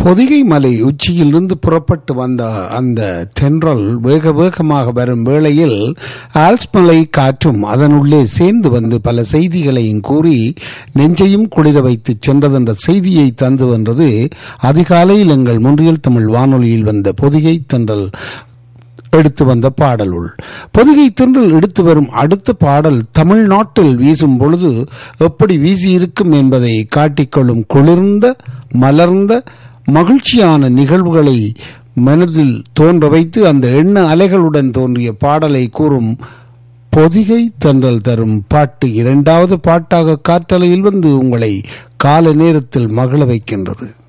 பொதிகை மலை உச்சியிலிருந்து புறப்பட்டு வந்த அந்த தென்றல் வேக வேகமாக வரும் வேளையில் ஆல்ஸ் மலை காற்றும் அதனுள்ளே சேர்ந்து வந்து பல செய்திகளையும் கூறி நெஞ்சையும் குளிர வைத்து சென்றதென்ற செய்தியை தந்து வென்றது அதிகாலையில் எங்கள் முன்றியல் தமிழ் வானொலியில் வந்த பொதிகை தென்றல் எடுத்து வந்த பாடலுள் பொதுகை தென்றல் எடுத்து வரும் அடுத்த பாடல் தமிழ்நாட்டில் வீசும் பொழுது எப்படி வீசியிருக்கும் என்பதை காட்டிக்கொள்ளும் குளிர்ந்த மலர்ந்த மகிழ்ச்சியான நிகழ்வுகளை மனதில் தோன்ற வைத்து அந்த எண்ண அலைகளுடன் தோன்றிய பாடலை கூறும் பொதிகை தென்றல் தரும் பாட்டு இரண்டாவது பாட்டாக காற்றலையில் வந்து உங்களை கால நேரத்தில் மகிழ வைக்கின்றது